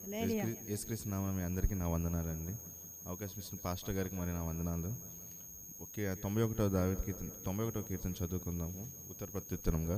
హల్లెలూయా. యేసుక్రీ- యేసుక్రీస్తు నామం మీ అందరికీ నా వందనాలండి అవకాశం ఇచ్చిన పాస్టర్ గారికి మరి నా వందనాలు ఓకే తొంభై ఒకటో దావిడ్ కీర్తన తొంభై ఒకటో కీర్తన చదువుకుందాము ఉత్తర ప్రత్యుత్తరంగా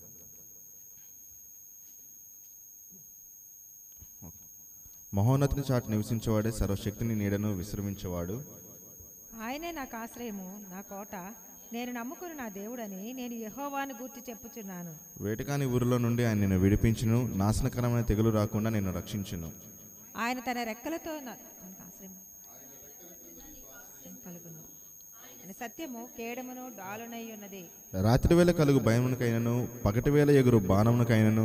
మహోన్నతిని చాటు నివసించేవాడే సర్వశక్తిని నీడను విశ్రమించేవాడు ఆయనే నాకు ఆశ్రయము నా కోట నేను నమ్ముకుని నా దేవుడని నేను యెహోవాను గూర్చి చెప్పుచున్నాను వేటకాని ఊరిలో నుండి ఆయన నిన్ను విడిపించును నాశనకరమైన తెగులు రాకుండా నిన్ను రక్షించును ఆయన తన రెక్కలతో నా- నాకు ఆశ్రయం ఆశ్రయం కలుగును ఆయన సత్యము కేడమును డాలునై ఉన్నది రాత్రి వేళ కలుగు భయమునకైనను పగటి వేళ ఎగురు బాణమునకైనను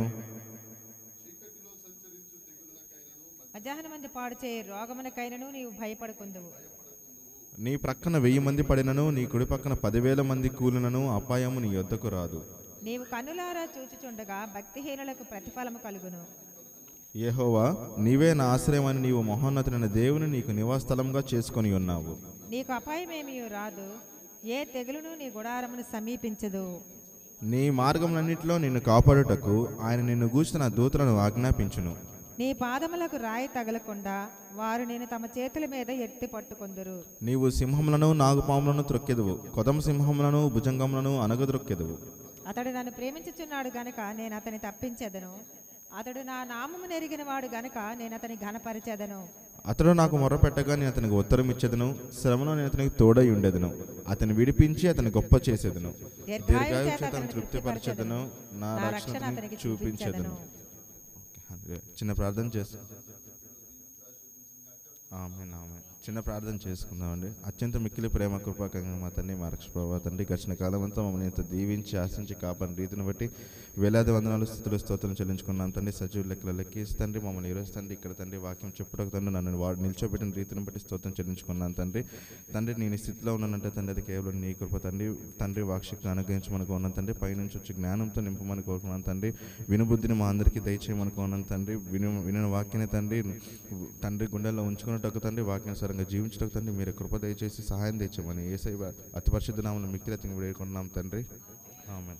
మధ్యాహ్న మంది పాడు చేయి రోగమునకైనను నీవు భయపడుకుందువు నీ ప్రక్కన వెయ్యి మంది పడినను నీ కుడి పక్కన పదివేల మంది కూలినను అపాయము నీ యొద్దకు రాదు నీవు కన్నులారా చూచుచుండగా భక్తిహీనులకు ప్రతిఫలము కలుగును యెహోవా నీవే నా ఆశ్రయమని నీవు మహోన్నతుడైన దేవుని నీకు నివాసస్థలంగా చేసుకొని ఉన్నావు నీకు అపాయమేమీ రాదు ఏ తెగులును నీ గుడారమును సమీపించదు నీ మార్గములన్నింటిలో నిన్ను కాపాడుటకు ఆయన నిన్ను గూర్చిన దూతలను ఆజ్ఞాపించును నీ పాదములకు రాయి తగలకుండా వారు నేను తమ చేతుల మీద ఎత్తి పట్టుకొందురు నీవు సింహములను నాగుపాములను త్రొక్కెదువు కొదమ సింహములను భుజంగములను అనగద్రొక్కెదువు అతడు నన్ను ప్రేమించుచున్నాడు గనక నేను అతని తప్పించెదను అతడు నా నామము నెరిగిన వాడు గనక నేను అతని ఘనపరిచెదను అతడు నాకు మొర్రపెట్టగా నేను అతనికి ఉత్తరం ఇచ్చేదను శ్రమలో నేను అతనికి తోడై ఉండేదను అతని విడిపించి అతని గొప్ప చేసేదను దీర్ఘాయువు చేత దీర్ఘాయువు అతన్ని అతను తృప్తిపరచెదను నా నా రక్షణ రక్షణ అతనికి అతనికి చూపించేదను చూపించెదను. చిన్న ప్రార్థన చేసు ఆమె ఆమె చిన్న ప్రార్థన చేసుకుందామండి అత్యంత మిక్కిలి ప్రేమ కృపాకంగా మా తండ్రి మా రక్ష ప్రభావ తండ్రి గడిచిన కాలం అంతా మమ్మల్ని ఇంత దీవించి ఆశించి కాపాడిన రీతిని బట్టి వేలాది వందనాలు స్థితులు స్తోత్రం చెల్లించుకున్నాం తండ్రి సజీవ లెక్కల లెక్కేసి తండ్రి మమ్మల్ని ఈరోజు తండ్రి ఇక్కడ తండ్రి వాక్యం చెప్పుటకు తండ్రి నన్ను వాడు నిల్చోబెట్టిన రీతిని బట్టి స్తోత్రం చెల్లించుకున్నాను తండ్రి తండ్రి నేను ఈ స్థితిలో ఉన్నానంటే తండ్రి అది కేవలం నీ కృప తండ్రి తండ్రి వాక్షక్తిని అనుగ్రహించమని కోన్నాను తండ్రి పైనుంచి వచ్చి జ్ఞానంతో నింపమని కోరుకున్నాను తండ్రి వినుబుద్ధిని మా అందరికీ దయచేయమని కోన్నాను తండ్రి విను వినిన వాక్యాన్ని తండ్రి తండ్రి గుండెల్లో ఉంచుకున్నట్టు తండ్రి వాక్యానుసారంగా జీవించటకు తండ్రి మీరు కృప దయచేసి సహాయం తెచ్చమని ఏసై అతి పరిశుద్ధ నామను మిక్కిలి అతని వేడుకుంటున్నాం తండ్రి ఆమె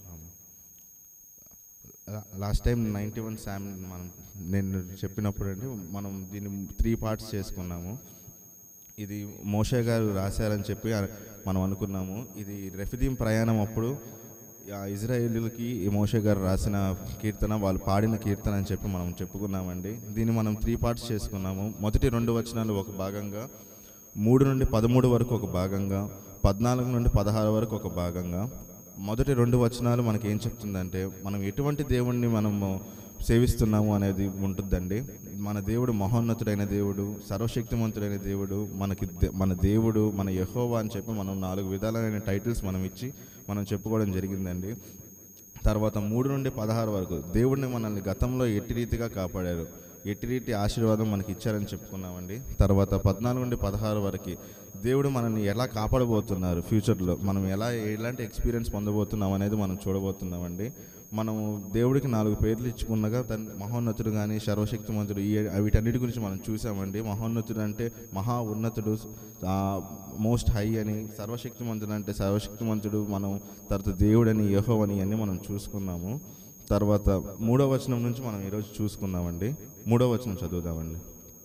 last time ninety one psalm మనం నేను చెప్పినప్పుడు అండి మనం దీన్ని త్రీ పార్ట్స్ చేసుకున్నాము ఇది మోషే గారు రాశారని చెప్పి ఆ- మనం అనుకున్నాము ఇది రెఫిదీం ప్రయాణం అప్పుడు ఆ ఇజ్రాయేలీలకి ఈ మోషే గారు రాసిన కీర్తన వాళ్ళు పాడిన కీర్తన అని చెప్పి మనం చెప్పుకున్నామండి దీన్ని మనం త్రీ పార్ట్స్ చేసుకున్నాము మొదటి రెండు వచనాలు ఒక భాగంగా మూడు నుండి పదమూడు వరకు ఒక భాగంగా పద్నాలుగు నుండి పదహారు వరకు ఒక భాగంగా మొదటి రెండు వచనాలు మనకి ఏం చెప్తుందంటే మనం ఎటువంటి దేవుణ్ణి మనము సేవిస్తున్నాము అనేది ఉంటుందండి మన దేవుడు మహోన్నతుడైన దేవుడు సర్వశక్తిమంతుడైన దేవుడు మనకి దే- మన దేవుడు మన యహోవా అని చెప్పి మనం నాలుగు విధాలైన టైటిల్స్ మనం ఇచ్చి మనం చెప్పుకోవడం జరిగిందండి తర్వాత మూడు నుండి పదహారు వరకు దేవుడిని మనల్ని గతంలో ఎట్టి రీతిగా కాపాడారు ఎట్టి రీతి ఆశీర్వాదం మనకి ఇచ్చారని చెప్పుకున్నామండి తర్వాత పద్నాలుగు నుండి పదహారు వరకు దేవుడు మనల్ని ఎలా కాపాడబోతున్నారు ఫ్యూచర్లో మనం ఎలా ఎలాంటి ఎక్స్పీరియన్స్ పొందబోతున్నాం అనేది మనం చూడబోతున్నామండి మనము దేవుడికి నాలుగు పేర్లు ఇచ్చుకున్నగా తన మహోన్నతుడు కానీ సర్వశక్తిమంతుడు ఈ వీటన్నిటి గురించి మనం చూసామండి మహోన్నతుడు అంటే మహా ఉన్నతుడు మోస్ట్ హై అని సర్వశక్తిమంతుడు అంటే సర్వశక్తిమంతుడు మనం తర్వాత దేవుడని యహో అని అన్ని మనం చూసుకున్నాము తర్వాత మూడో వచనం నుంచి మనం ఈరోజు చూసుకున్నామండి మూడో వచనం చదువుదామండి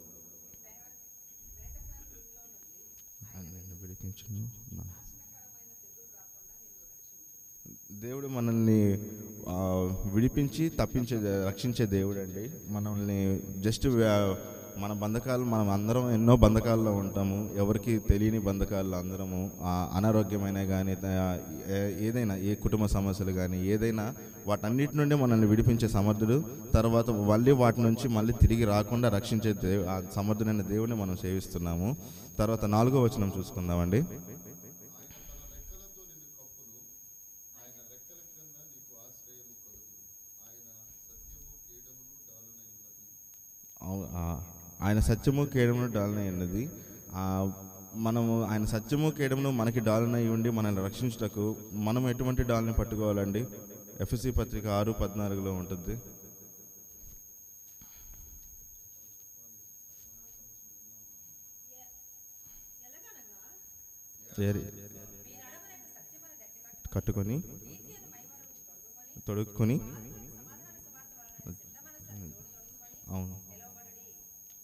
నన్ను విడిపించును నా- దేవుడు మనల్ని ఆ, విడిపించి తప్పించే రక్షించే దేవుడు అండి మనల్ని జస్ట్ మన బంధకాలు మనం అందరం ఎన్నో బంధకాల్లో ఉంటాము ఎవరికి తెలియని బంధకాల్లో అందరము ఆ, అనారోగ్యమైన కానీ ఏదైనా ఏ కుటుంబ సమస్యలు కానీ ఏదైనా వాటన్నిటి నుండి మనల్ని విడిపించే సమర్థుడు తర్వాత మళ్ళీ వాటి నుంచి మళ్ళీ తిరిగి రాకుండా రక్షించే దేవు ఆ సమర్థుడైన దేవుడిని మనం సేవిస్తున్నాము తర్వాత నాలుగో వచనం చూసుకుందామండి అవు- ఆ, ఆయన సత్యము కేడమును డాలనై ఉన్నది ఆ, మనము ఆయన సత్యము కేడమును మనకి డాలనై ఉండి మనల్ని రక్షించుటకు మనం ఎటువంటి డాల్ని పట్టుకోవాలండి ఎఫ్ఎస్సి పత్రిక ఆరు పద్నాలుగులో ఉంటుంది ఏరి- కట్టుకొని తొడుక్కొని అవును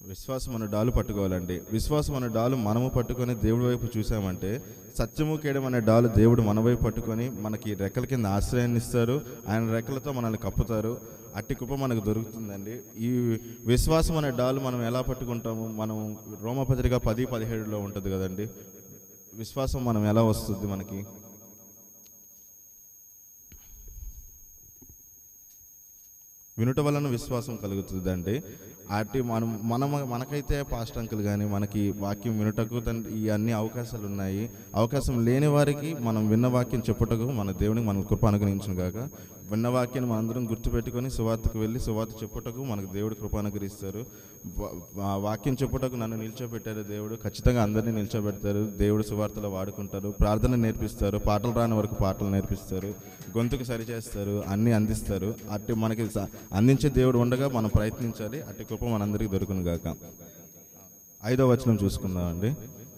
విశ్వాసం అనే డాలు పట్టుకోవాలండి విశ్వాసం అనే డాలు మనము పట్టుకొని దేవుడి వైపు చూసామంటే సత్యము కేడం అనే డాలు దేవుడు మన వైపు పట్టుకొని మనకి రెక్కల కింద ఆశ్రయాన్ని ఇస్తారు ఆయన రెక్కలతో మనల్ని కప్పుతారు అట్టి కృప మనకు దొరుకుతుందండి ఈ విశ్వాసం అనే డాలు మనం ఎలా పట్టుకుంటాము మనం రోమపత్రిక పది పదిహేడులో ఉంటుంది కదండి విశ్వాసం మనం ఎలా వస్తుంది మనకి వినుట వలన విశ్వాసం కలుగుతుందండి అటు మనం మనం మనకైతే పాస్ట్ అంకుల్ కానీ మనకి వాక్యం వినుటకు తండ్రి ఈ అన్ని అవకాశాలు ఉన్నాయి అవకాశం లేని వారికి మనం విన్న వాక్యం చెప్పుటకు మన దేవునికి మన కృప అనుగ్రహించిన కాక విన్న వాక్యాన్ని మనందరం గుర్తుపెట్టుకొని సువార్తకు వెళ్ళి సువార్త చెప్పుటకు మనకు దేవుడు కృప అనుగ్రహిస్తారు వా- వా- వాక్యం చెప్పుటకు నన్ను నిల్చోబెట్టారు దేవుడు ఖచ్చితంగా అందరినీ నిల్చోబెడతారు దేవుడు సువార్తలో వాడుకుంటారు ప్రార్థన నేర్పిస్తారు పాటలు రాని వరకు పాటలు నేర్పిస్తారు గొంతుకు సరిచేస్తారు అన్నీ అందిస్తారు అట్టి మనకి స- అందించే దేవుడు ఉండగా మనం ప్రయత్నించాలి అట్టి కృప మనందరికీ దొరుకును గాక ఐదో వచనం చూసుకుందామండి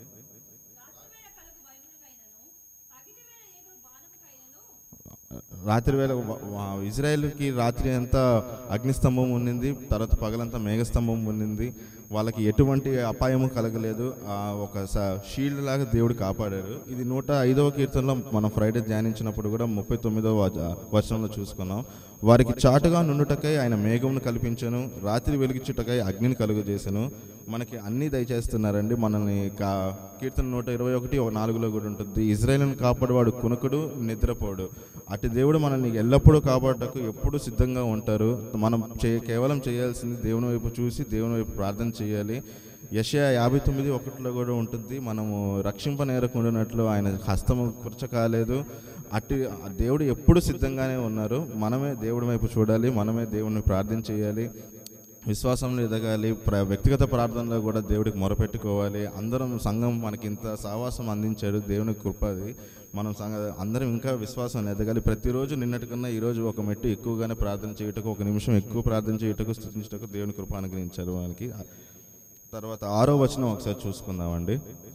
రాత్రి వేళ వ- వ- ఇజ్రాయెల్కి రాత్రి అంతా అగ్నిస్తంభం ఉండింది తర్వాత పగలంతా మేఘస్తంభం ఉండింది వాళ్ళకి ఎటువంటి అపాయము కలగలేదు ఆ ఒక షీల్డ్ లాగా దేవుడు కాపాడారు ఇది నూట ఐదవ కీర్తనలో మనం ఫ్రైడే ధ్యానించినప్పుడు కూడా ముప్పై తొమ్మిదవ వచ- వచనంలో చూసుకున్నాం వారికి చాటుగా నుండుటకై ఆయన మేఘమును కల్పించను రాత్రి వెలిగించుటకై అగ్నిని కలుగజేసను మనకి అన్ని దయచేస్తున్నారండి మనల్ని కా కీర్తన నూట ఇరవై ఒకటి ఒక నాలుగులో కూడా ఉంటుంది ఇజ్రాయేల్ని కాపాడువాడు కునుకుడు నిద్రపోడు అటు దేవుడు మనల్ని ఎల్లప్పుడూ కాపాడటకు ఎప్పుడు సిద్ధంగా ఉంటారు మనం చే కేవలం చేయాల్సింది దేవుని వైపు చూసి దేవుని వైపు ప్రార్థన చేయాలి యషయా యాభై తొమ్మిది ఒకటిలో కూడా ఉంటుంది మనము రక్షింపనేరకుండానట్లు ఆయన హస్తము కుర్చ కాలేదు అట్టి ఆ దేవుడు ఎప్పుడు సిద్ధంగానే ఉన్నారు మనమే దేవుడి వైపు చూడాలి మనమే దేవుడిని ప్రార్థన చేయాలి విశ్వాసంలో ఎదగాలి ప్ర వ్యక్తిగత ప్రార్థనలో కూడా దేవుడికి మొరపెట్టుకోవాలి అందరం సంఘం మనకి ఇంత సావాసం అందించాడు దేవుని కృపది మనం సంఘ అందరం ఇంకా విశ్వాసం ఎదగాలి ప్రతిరోజు నిన్నటికన్నా ఈరోజు ఒక మెట్టు ఎక్కువగానే ప్రార్థన చేయుటకు ఒక నిమిషం ఎక్కువ ప్రార్థన చేయుటకు స్థుతించుటకు దేవుని కృప అనుగ్రహించారు మనకి తర్వాత ఆరో వచనం ఒకసారి చూసుకుందామండి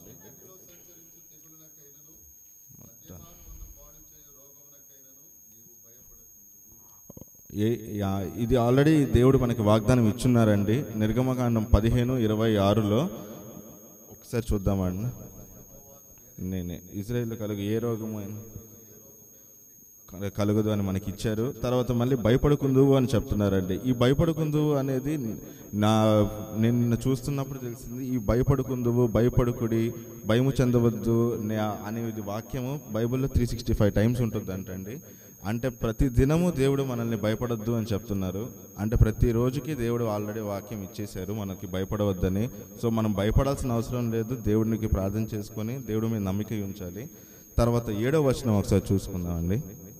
ఏ యా- ఇది ఆల్రెడీ దేవుడు మనకి వాగ్దానం ఇచ్చున్నారండి నిర్గమకాండం పదిహేను ఇరవై ఆరులో ఒకసారి చూద్దామండి నేనే ఇజ్రాయిల్ కలుగు ఏ రోగము అయినా కల- కలుగదు అని మనకి ఇచ్చారు తర్వాత మళ్ళీ భయపడుకుందువు అని చెప్తున్నారండి ఈ భయపడుకుందువు అనేది నా నేను నిన్న చూస్తున్నప్పుడు తెలిసింది ఈ భయపడుకుందువు భయపడుకుడి భయము చెందవద్దు నే- అనేది వాక్యము బైబిల్లో త్రీ సిక్స్టీ ఫైవ్ టైమ్స్ ఉంటుందంటండి అంటే ప్రతి దినము దేవుడు మనల్ని భయపడొద్దు అని చెప్తున్నారు అంటే ప్రతి రోజుకి దేవుడు ఆల్రెడీ వాక్యం ఇచ్చేశారు మనకి భయపడవద్దని సో మనం భయపడాల్సిన అవసరం లేదు దేవుడికి ప్రార్థన చేసుకొని దేవుడి మీద నమ్మిక ఉంచాలి తర్వాత ఏడో వచనం ఒకసారి చూసుకుందామండి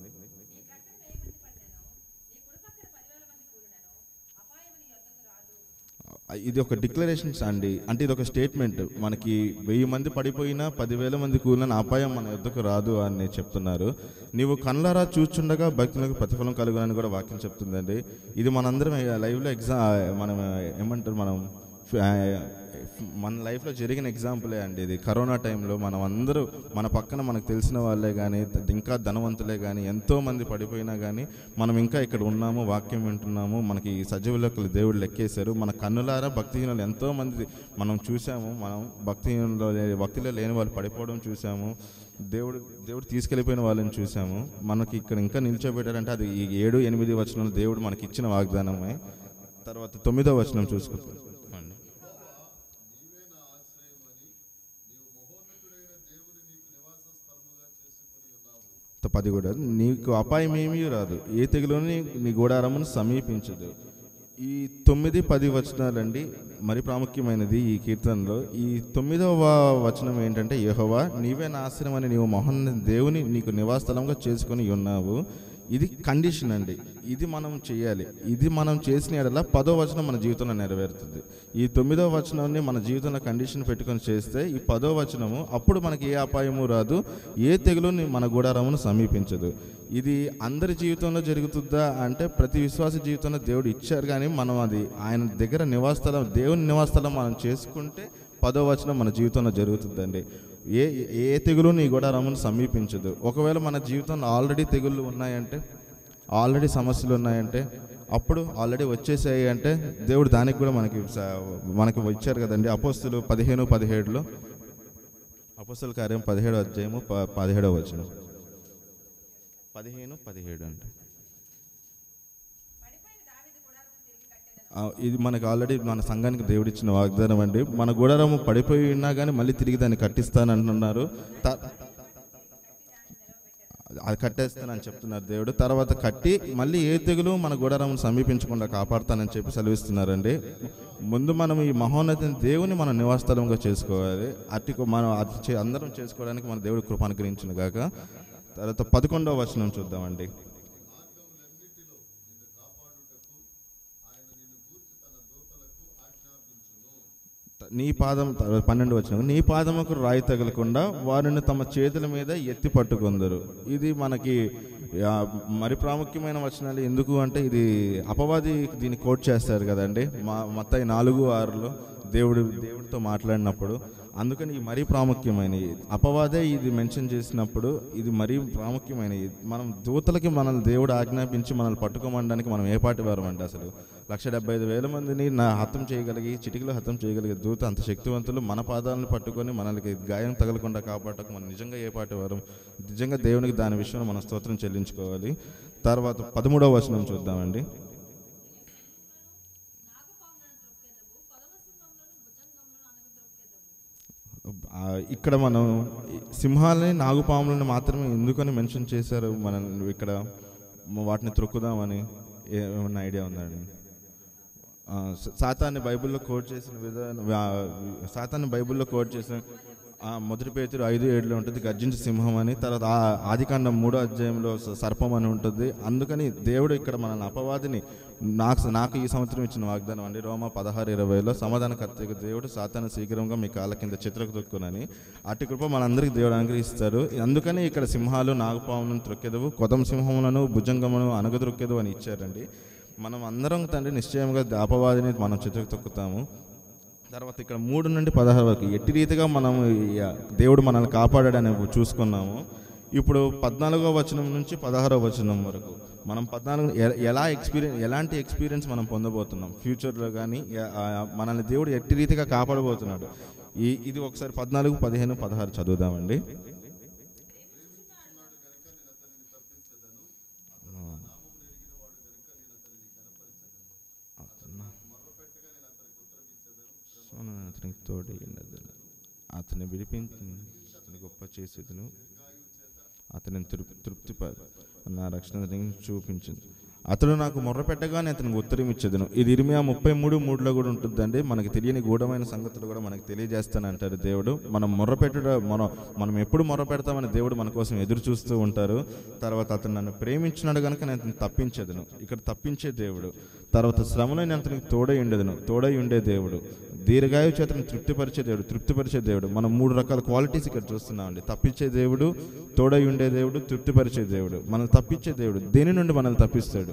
ఇది ఒక డిక్లరేషన్స్ అండి అంటే ఇది ఒక స్టేట్మెంట్ మనకి వెయ్యి మంది పడిపోయినా పదివేల మంది కూలిన అపాయం మన యుద్ధకు రాదు అని చెప్తున్నారు నీవు కళ్ళారా చూచుండగా భక్తులకు ప్రతిఫలం కలుగునని కూడా వాక్యం చెప్తుందండి ఇది మనందరం లైవ్లో ఎగ్జామ్ మనం ఏమంటారు మనం ఆ, మన లైఫ్లో జరిగిన ఎగ్జాంపులే అండి ఇది కరోనా టైంలో మనం అందరూ మన పక్కన మనకు తెలిసిన వాళ్ళే కానీ ఇంకా ధనవంతులే కానీ ఎంతో మంది పడిపోయినా కానీ మనం ఇంకా ఇక్కడ ఉన్నాము వాక్యం వింటున్నాము మనకి ఈ సజీవ లెక్కలు దేవుడు లెక్కేశారు మన కన్నులారా భక్తిహీనులు ఎంతో మంది మనం చూసాము మనం భక్తిహీనులో లే- భక్తిలో లేని వాళ్ళు పడిపోవడం చూసాము దేవుడు దేవుడు తీసుకెళ్ళిపోయిన వాళ్ళని చూసాము మనకి ఇక్కడ ఇంకా నిల్చోబెట్టారంటే అది ఈ ఏడు ఎనిమిది వచనాలు దేవుడు మనకి ఇచ్చిన వాగ్దానమే తర్వాత తొమ్మిదో వచనం చూసుకుంటాం పది కూడా నీకు అపాయం ఏమీ రాదు ఏ తెగులోని నీ గూడారమును సమీపించదు ఈ తొమ్మిది పది వచనాలండి మరి ప్రాముఖ్యమైనది ఈ కీర్తనలో ఈ తొమ్మిదవ వచనం ఏంటంటే యెహోవా నీవే నా ఆశ్రయం అని నీవు మహోన్న దేవుని నీకు నివాసస్థలంగా చేసుకొని ఉన్నావు ఇది కండిషన్ అండి ఇది మనం చేయాలి ఇది మనం చేసిన ఎడల పదో వచనం మన జీవితంలో నెరవేరుతుంది ఈ తొమ్మిదో వచనాన్ని మన జీవితంలో కండిషన్ పెట్టుకొని చేస్తే ఈ పదో వచనము అప్పుడు మనకి ఏ అపాయము రాదు ఏ తెగులు మన గుడారమును సమీపించదు ఇది అందరి జీవితంలో జరుగుతుందా అంటే ప్రతి విశ్వాస జీవితంలో దేవుడు ఇచ్చారు కానీ మనం అది ఆయన దగ్గర నివాసస్థలం దేవుని నివాసస్థలం మనం చేసుకుంటే పదో వచనం మన జీవితంలో జరుగుతుందండి ఏ ఏ తెగులు నీ గుడారమును సమీపించదు ఒకవేళ మన జీవితంలో ఆల్రెడీ తెగుళ్ళు ఉన్నాయంటే ఆల్రెడీ సమస్యలు ఉన్నాయంటే అప్పుడు ఆల్రెడీ వచ్చేసాయి అంటే దేవుడు దానికి కూడా మనకి స- మనకి ఇచ్చారు కదండి అపోస్తులు పదిహేను పదిహేడులో అపోస్తుల కార్యం పదిహేడు అధ్యాయము ప- పదిహేడవ వచ్చిన పదిహేను పదిహేడు అంటే ఆ, ఇది మనకు ఆల్రెడీ మన సంఘానికి దేవుడిచ్చిన వాగ్దానం అండి మన గుడారము పడిపోయి ఉన్నా కానీ మళ్ళీ తిరిగి దాన్ని కట్టిస్తానంటున్నారు త- అది కట్టేస్తానని చెప్తున్నారు దేవుడు తర్వాత కట్టి మళ్ళీ ఏ తెగులు మన గుడారమును సమీపించకుండా కాపాడుతానని చెప్పి సెలవిస్తున్నారండి ముందు మనం ఈ మహోన్నతిని దేవుని మన నివాసస్థలంగా చేసుకోవాలి అట్టి కు- మనం అది చే- అందరం చేసుకోవడానికి మన దేవుడు కృప అనుగ్రహించిన గాక తర్వాత పదకొండవ వచనం చూద్దామండి నీ పాదం పన్నెండు వచ్చిన నీ పాదముకు రాయి తగలకుండా వారిని తమ చేతుల మీద ఎత్తి పట్టుకుందరు ఇది మనకి ఆ, మరి ప్రాముఖ్యమైన వచనాలు ఎందుకు అంటే ఇది అపవాది దీన్ని కోట్ చేస్తారు కదండి మా మత్తయి నాలుగు ఆరులో దేవుడు దేవుడితో మాట్లాడినప్పుడు అందుకని ఇది మరీ ప్రాముఖ్యమైనవి అపవాదే ఇది మెన్షన్ చేసినప్పుడు ఇది మరీ ప్రాముఖ్యమైనవి మనం దూతలకి మనల్ని దేవుడు ఆజ్ఞాపించి మనల్ని పట్టుకోమనడానికి మనం ఏ పాటి వారం అంటే అసలు లక్ష డెబ్బై ఐదు వేల మందిని నా హతం చేయగలిగి చిటికలో హతం చేయగలిగే దూత అంత శక్తివంతులు మన పాదాలను పట్టుకొని మనల్ని గాయం తగలకుండా కాపాడటకు మనం నిజంగా ఏ పాటి వారం నిజంగా దేవునికి దాని విషయంలో మన స్తోత్రం చెల్లించుకోవాలి తర్వాత పదమూడవ వచనం చూద్దామండి ఆ, ఇక్కడ మనం ఈ సింహాలని నాగుపాములని మాత్రమే ఎందుకని మెన్షన్ చేశారు మనం ఇక్కడ మ- వాటిని త్రొక్కుదామని ఏ- ఏమన్నా ఐడియా ఉందండి ఆ, స- సాతాన్ని బైబిల్లో కోట్ చేసిన విధానం ఆ, సాతాన్ని బైబిల్లో కోట్ చేసిన ఆ, మొదటి పేతురు ఐదు ఏడులో ఉంటుంది గర్జించి సింహం అని తర్వాత ఆ ఆదికాండం మూడో అధ్యాయంలో స- సర్పం అని ఉంటుంది అందుకని దేవుడు ఇక్కడ మన అపవాదిని నాకు నాకు ఈ సంవత్సరం ఇచ్చిన వాగ్దానం అండి రోమా పదహారు ఇరవైలో సమాధానకర్తకు దేవుడు సాతాను శీఘ్రంగా మీ కాళ్ళ కింద చిత్రకు తొక్కునని అటు కృప మనందరికీ దేవుడు అనుగ్రహిస్తారు అందుకని ఇక్కడ సింహాలు నాగపాములను త్రొక్కెదవు కొదం సింహములను భుజంగమును అనగదొక్కెదు అని ఇచ్చారండి మనం అందరం తండ్రి నిశ్చయంగా అపవాదిని మనం చిత్రకు తొక్కుతాము తర్వాత ఇక్కడ మూడు నుండి పదహారు వరకు ఎట్టి రీతిగా మనం ఈ దేవుడు మనల్ని కాపాడాడని చూసుకున్నాము ఇప్పుడు పద్నాలుగో వచనం నుంచి పదహారో వచనం వరకు మనం పద్నాలుగు ఎ- ఎలా ఎక్స్పీరియన్స్ ఎలాంటి ఎక్స్పీరియన్స్ మనం పొందబోతున్నాం ఫ్యూచర్లో కానీ ఎ- ఆ, మనల్ని దేవుడు ఎట్టి రీతిగా కాపాడబోతున్నాడు ఈ ఇది ఒకసారి పద్నాలుగు పదిహేను పదహారు చదువుదామండి సోను అతనికి తోడై ఉన్నది అతని విడిపించి అతని గొప్ప చేసేదను అతని తృప్తి తృప్తి నా రక్షణ అతనికి చూపించింది అతడు నాకు మొర్ర పెట్టగానే అతనికి ఉత్తరం ఇచ్చేదను ఇది ఇరిమియా ముప్పై మూడు మూడులో కూడా ఉంటుందండి మనకి తెలియని గూఢమైన సంగతులు కూడా మనకి తెలియజేస్తానంటారు దేవుడు మనం మొర్ర పెట్టుట మనం మనం ఎప్పుడు మొర్ర పెడతామని దేవుడు మన కోసం ఎదురు చూస్తూ ఉంటారు తర్వాత అతను నన్ను ప్రేమించినాడు కనుక నేను అతను తప్పించేదను ఇక్కడ తప్పించే దేవుడు తర్వాత శ్రమలో నేను అతనికి తోడై ఉండేదను తోడై ఉండే దేవుడు దీర్ఘాయు చేతను తృప్తిపరిచే దేవుడు తృప్తిపరిచే దేవుడు మనం మూడు రకాల క్వాలిటీస్ ఇక్కడ చూస్తున్నామండి తప్పించే దేవుడు తోడై ఉండే దేవుడు తృప్తిపరిచే దేవుడు మనం తప్పించే దేవుడు దేని నుండి మనల్ని తప్పిస్తాడు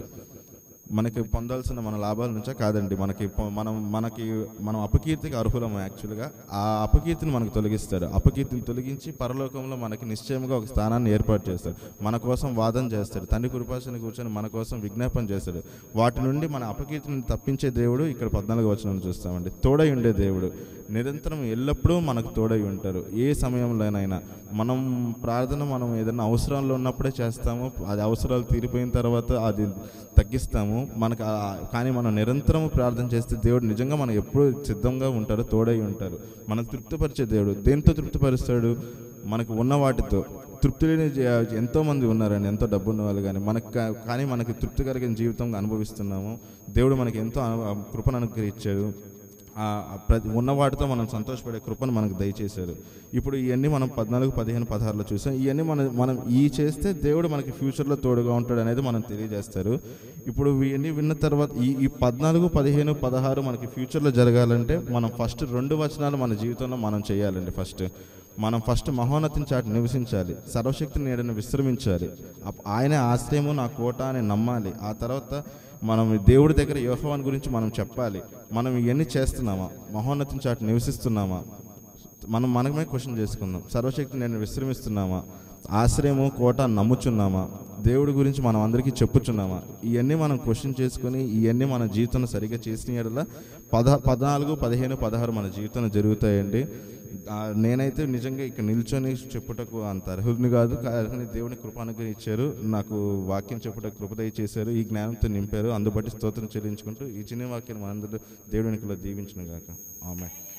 మనకి పొందాల్సిన మన లాభాల నుంచే కాదండి మనకి పొ- మనం మనకి మనం అపకీర్తికి అర్హులం యాక్చువల్గా ఆ అపకీర్తిని మనకు తొలగిస్తాడు అపకీర్తిని తొలగించి పరలోకంలో మనకి నిశ్చయంగా ఒక స్థానాన్ని ఏర్పాటు చేస్తాడు మన కోసం వాదన చేస్తాడు తండ్రి కృపాసని కూర్చొని మన కోసం విజ్ఞాపన చేస్తాడు వాటి నుండి మన అపకీర్తిని తప్పించే దేవుడు ఇక్కడ పద్నాలుగు వచనం చూస్తామండి తోడై ఉండే దేవుడు నిరంతరం ఎల్లప్పుడూ మనకు తోడై ఉంటారు ఏ సమయంలోనైనా మనం ప్రార్థన మనం ఏదైనా అవసరాల్లో ఉన్నప్పుడే చేస్తాము అది అవసరాలు తీరిపోయిన తర్వాత అది తగ్గిస్తాము మనకు ఆ- కానీ మనం నిరంతరం ప్రార్థన చేస్తే దేవుడు నిజంగా మనం ఎప్పుడు సిద్ధంగా ఉంటారు తోడై ఉంటారు మనం తృప్తిపరిచే దేవుడు దేంతో తృప్తిపరుస్తాడు మనకు ఉన్న వాటితో తృప్తి లేని జ- ఎంతో మంది ఉన్నారండి ఎంతో డబ్బు ఉన్న వాళ్ళు కానీ మనకు కా- కానీ మనకి తృప్తి కలిగిన జీవితం అనుభవిస్తున్నాము దేవుడు మనకి ఎంతో అను- కృపను అనుగ్రహించాడు ఆ ఆ ప్రతి ఉన్న వాటితో మనం సంతోషపడే కృపను మనకు దయచేశారు ఇప్పుడు ఇవన్నీ మనం పద్నాలుగు పదిహేను పదహారులో చూసాం ఇవన్నీ మనం మనం ఈ చేస్తే దేవుడు మనకి ఫ్యూచర్లో తోడుగా ఉంటాడు అనేది మనం తెలియజేస్తారు ఇప్పుడు ఇవన్నీ విన్న తర్వాత ఈ ఈ పద్నాలుగు పదిహేను పదహారు మనకి ఫ్యూచర్లో జరగాలంటే మనం ఫస్ట్ రెండు వచనాలు మన జీవితంలో మనం చేయాలండి ఫస్ట్ మనం ఫస్ట్ మహోన్నతిని చాటి నివసించాలి సర్వశక్తి నీడని విశ్రమించాలి అప్- ఆయనే ఆశ్రయము నా కోట అని నమ్మాలి ఆ తర్వాత మనం దేవుడి దగ్గర యోహవాన్ గురించి మనం చెప్పాలి మనం ఇవన్నీ చేస్తున్నామా మహోన్నతిని చాటి నివసిస్తున్నామా మనం మనమే క్వశ్చన్ చేసుకుందాం సర్వశక్తి నేను విశ్రమిస్తున్నామా ఆశ్రయము కోట నమ్ముచున్నామా దేవుడి గురించి మనం అందరికీ చెప్పుచున్నామా ఇవన్నీ మనం క్వశ్చన్ చేసుకొని ఇవన్నీ మన జీవితంలో సరిగ్గా చేసిన ఎడల పద పద్నాలుగు పదిహేను పదహారు మన జీవితంలో జరుగుతాయండి ఆ, నేనైతే నిజంగా ఇక్కడ నిల్చొని చెప్పుటకు అంత అర్హుడిని కాదు కానీ దేవుని కృపానుగ్రహం ఇచ్చారు నాకు వాక్యం చెప్పుటకు కృపదయ చేశారు ఈ జ్ఞానంతో నింపారు అందుబట్టి స్తోత్రం చెల్లించుకుంటూ ఈ చిన్న వాక్యం మనందరూ దేవుని దీవించిన గాక ఆమె